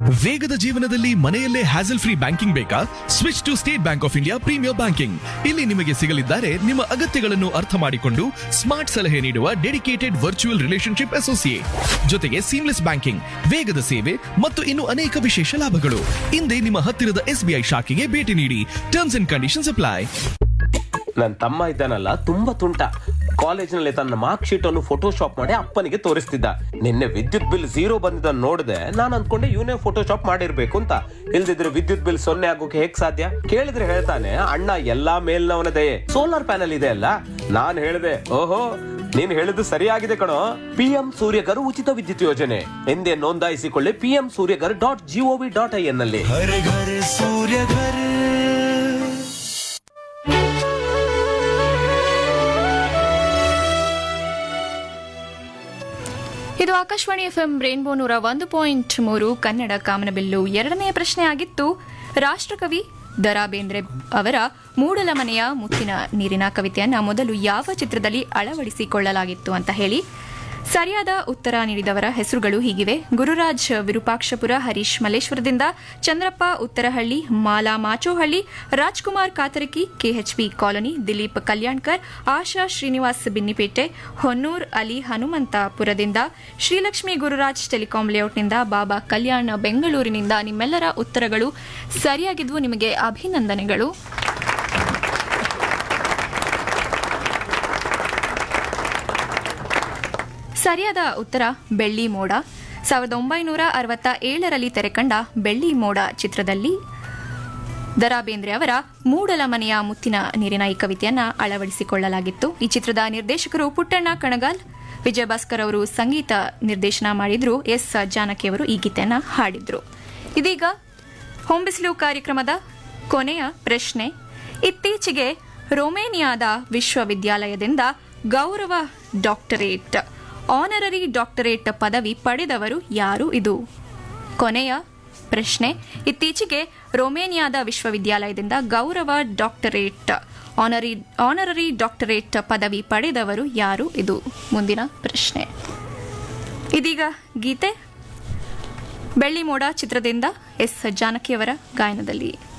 ವೇಗದ ಜೀವನದಲ್ಲಿ ಮನೆಯಲ್ಲೇ ಹ್ಯಾಸಲ್ ಫ್ರೀ ಬ್ಯಾಂಕಿಂಗ್ ಬೇಕಾ switch to State Bank of India premier banking ಇಲ್ಲಿ ನಿಮಗೆ ಸಿಗಲಿದ್ದಾರೆ ನಿಮ್ಮ ಅಗತ್ಯಗಳನ್ನು ಅರ್ಥ ಮಾಡಿಕೊಂಡು ಸ್ಮಾರ್ಟ್ ಸಲಹೆ ನೀಡುವ ಡೆಡಿಕೇಟೆಡ್ ವರ್ಚುವಲ್ ರಿಲೇಶನ್ಶಿಪ್ ಅಸೋಸಿಯೇಟ್ ಜೊತೆಗೆ ಸೀಮ್ಲೆಸ್ ಬ್ಯಾಂಕಿಂಗ್ ವೇಗದ ಸೇವೆ ಮತ್ತು ಇನ್ನು ಅನೇಕ ವಿಶೇಷ ಲಾಭಗಳು ಹಿಂದೆ ನಿಮ್ಮ ಹತ್ತಿರದ ಎಸ್ಬಿಐ ಶಾಖೆಗೆ ಭೇಟಿ ನೀಡಿ ಟರ್ಮ್ಸ್ ಅಂಡ್ ಕಂಡೀಷನ್ಸ್ ಅಪ್ಲೈ ನನ್ನ ತಮ್ಮ ಇದ್ದಾನಲ್ಲ ತುಂಬಾ ತುಂಟ ಕಾಲೇಜಿನಲ್ಲಿ ತನ್ನ ಮಾರ್ಕ್ ಶೀಟ್ ಅನ್ನು ಫೋಟೋಶಾಪ್ ಮಾಡಿ ಅಪ್ಪನಿಗೆ ತೋರಿಸ್ತಿದ್ದ ನಿನ್ನೆ ವಿದ್ಯುತ್ ಬಿಲ್ ಝೀರೋ ಬಂದಿದ್ದ ನೋಡಿದೆ ನಾನು ಅನ್ಕೊಂಡೆ ಇವನೇ ಫೋಟೋಶಾಪ್ ಮಾಡಿರ್ಬೇಕು ಅಂತ ಇಲ್ದಿದ್ರೆ ವಿದ್ಯುತ್ ಬಿಲ್ ಸೊನ್ನೆ ಆಗೋಕೆ ಹೇಗ್ ಸಾಧ್ಯ ಕೇಳಿದ್ರೆ ಹೇಳ್ತಾನೆ ಅಣ್ಣ ಎಲ್ಲಾ ಮೇಲ್ನವನ ದಯೆ ಸೋಲಾರ್ ಪ್ಯಾನಲ್ ಇದೆ ಅಲ್ಲ ನಾನ್ ಹೇಳಿದೆ ಓಹೋ ನೀನ್ ಹೇಳಿದ್ದು ಸರಿಯಾಗಿದೆ ಕಣೋ ಪಿಎಂ ಸೂರ್ಯಗರ್ ಉಚಿತ ವಿದ್ಯುತ್ ಯೋಜನೆ ಎಂದೇ ನೋಂದಾಯಿಸಿಕೊಳ್ಳಿ PM Suryaghar dot G O V dot I N ನಲ್ಲಿ हर घर सूर्य घर ಇದು ಆಕಾಶವಾಣಿ ಎಫ್ಎಂ ರೇನ್ಬೋ ನೂರ ಒಂದು ಪಾಯಿಂಟ್ ಮೂರು ಕನ್ನಡ ಕಾಮನಬಿಲ್ಲು ಎರಡನೆಯ ಪ್ರಶ್ನೆ ಆಗಿತ್ತು ರಾಷ್ಟ್ರಕವಿ ದರಾ ಬೇಂದ್ರೆ ಅವರ ಮೂಡಲ ಮನೆಯ ಮುತ್ತಿನ ನೀರಿನ ಕವಿತೆಯನ್ನ ಮೊದಲು ಯಾವ ಚಿತ್ರದಲ್ಲಿ ಅಳವಡಿಸಿಕೊಳ್ಳಲಾಗಿತ್ತು ಅಂತ ಹೇಳಿ ಸರಿಯಾದ ಉತ್ತರ ನೀಡಿದವರ ಹೆಸರುಗಳು ಹೀಗಿವೆ ಗುರುರಾಜ್ ವಿರೂಪಾಕ್ಷಪುರ ಹರೀಶ್ ಮಲ್ಲೇಶ್ವರದಿಂದ ಚಂದ್ರಪ್ಪ ಉತ್ತರಹಳ್ಳಿ ಮಾಲಾ ಮಾಚೋಹಳ್ಳಿ ರಾಜ್ಕುಮಾರ್ ಕಾತರಕಿ ಕೆಎಚ್ಪಿ ಕಾಲೋನಿ ದಿಲೀಪ್ ಕಲ್ಯಾಣ್ಕರ್ ಆಶಾ ಶ್ರೀನಿವಾಸ್ ಬಿನ್ನಿಪೇಟೆ ಹೊನ್ನೂರ್ ಅಲಿ ಹನುಮಂತಪುರದಿಂದ ಶ್ರೀಲಕ್ಷ್ಮಿ ಗುರುರಾಜ್ ಟೆಲಿಕಾಂ ಲೇಔಟ್ನಿಂದ ಬಾಬಾ ಕಲ್ಯಾಣ್ ಬೆಂಗಳೂರಿನಿಂದ ನಿಮ್ಮೆಲ್ಲರ ಉತ್ತರಗಳು ಸರಿಯಾಗಿದ್ವು ನಿಮಗೆ ಅಭಿನಂದನೆಗಳು ಸರಿಯಾದ ಉತ್ತರ ಬೆಳ್ಳಿ ಮೋಡ ಸಾವಿರದ ಒಂಬೈನೂರ ಅರವತ್ತ ಏಳರಲ್ಲಿ ತೆರೆಕಂಡ ಬೆಳ್ಳಿ ಮೋಡ ಚಿತ್ರದಲ್ಲಿ ದರಾ ಬೇಂದ್ರೆ ಅವರ ಮೂಡಲ ಮನೆಯ ಮುತ್ತಿನ ನೀರಿನ ಈ ಕವಿತೆಯನ್ನ ಅಳವಡಿಸಿಕೊಳ್ಳಲಾಗಿತ್ತು ಈ ಚಿತ್ರದ ನಿರ್ದೇಶಕರು ಪುಟ್ಟಣ್ಣ ಕಣಗಾಲ್ ವಿಜಯ ಭಾಸ್ಕರ್ ಅವರು ಸಂಗೀತ ನಿರ್ದೇಶನ ಮಾಡಿದ್ರು ಎಸ್ ಜಾನಕಿ ಅವರು ಈ ಗೀತೆಯನ್ನ ಹಾಡಿದ್ರು ಇದೀಗ ಹೊಂಬಿಸಿಲು ಕಾರ್ಯಕ್ರಮದ ಕೊನೆಯ ಪ್ರಶ್ನೆ ಇತ್ತೀಚೆಗೆ ರೊಮೇನಿಯಾದ ವಿಶ್ವವಿದ್ಯಾಲಯದಿಂದ ಗೌರವ ಡಾಕ್ಟರೇಟ್ ಆನರರಿ ಡಾಕ್ಟರೇಟ್ ಪದವಿ ಪಡೆದವರು ಯಾರು ಇದು ಕೊನೆಯ ಪ್ರಶ್ನೆ ಇತ್ತೀಚೆಗೆ ರೊಮೇನಿಯಾದ ವಿಶ್ವವಿದ್ಯಾಲಯದಿಂದ ಗೌರವ ಡಾಕ್ಟರೇಟ್ ಆನರಿ ಆನರರಿ ಡಾಕ್ಟರೇಟ್ ಪದವಿ ಪಡೆದವರು ಯಾರು ಇದು ಮುಂದಿನ ಪ್ರಶ್ನೆ ಇದೀಗ ಗೀತೆ ಬೆಳ್ಳಿ ಮೋಡ ಚಿತ್ರದಿಂದ ಎಸ್ ಜಾನಕಿಯವರ ಗಾಯನದಲ್ಲಿ